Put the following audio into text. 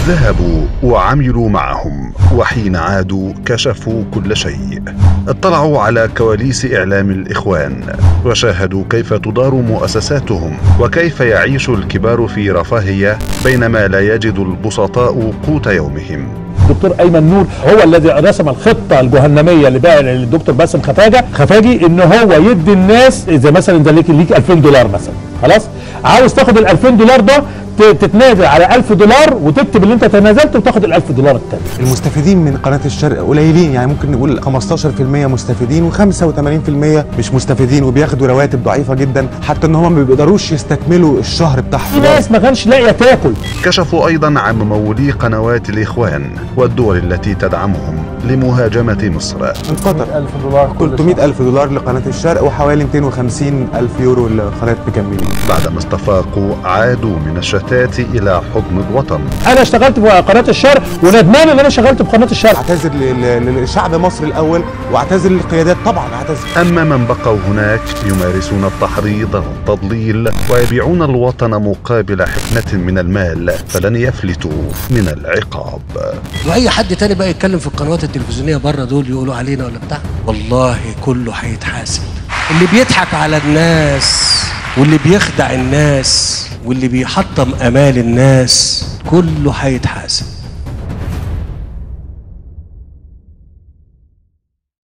ذهبوا وعملوا معهم وحين عادوا كشفوا كل شيء اطلعوا على كواليس اعلام الاخوان وشاهدوا كيف تدار مؤسساتهم وكيف يعيش الكبار في رفاهيه بينما لا يجد البسطاء قوت يومهم الدكتور ايمن نور هو الذي رسم الخطه الجهنميه اللي بقى للدكتور باسم خفاجه خفاجي ان هو يدي الناس زي مثلا انت ليك ليك 2000 دولار مثلا خلاص عاوز تاخد ال 2000 دولار ده ت- تتنازل على 1000 دولار وتكتب اللي انت تنازلت وتاخد ال 1000 دولار التاني المستفيدين من قناة الشرق قليلين يعني ممكن نقول 15% مستفيدين و85% مش مستفيدين وبياخدوا رواتب ضعيفة جدا حتى ان هم ما بيقدروش يستكملوا الشهر في بتاعهم ناس ما كانش لاقيه تاكل كشفوا ايضا عن ممولي قنوات الاخوان والدول التي تدعمهم لمهاجمه مصر من قطر 1000 دولار 300 ألف دولار لقناة الشرق وحوالي 250 ألف يورو لقناة مكملين بعدما استفاقوا عادوا من الشتات الى حضن الوطن انا اشتغلت في قناه الشرق وندمان ان انا اشتغلت في قناه الشرق اعتذر ل- ل- لشعب مصر الأول واعتذر للقيادات طبعا اعتذر اما من بقوا هناك يمارسون التحريض والتضليل ويبيعون الوطن مقابل حفنه من المال فلن يفلتوا من العقاب واي حد تاني بقى يتكلم في القنوات التلفزيونيه بره دول يقولوا علينا ولا بتاع والله كله هيتحاسب اللي بيضحك على الناس واللي بيخدع الناس واللي بيحطم امال الناس كله هيتحاسب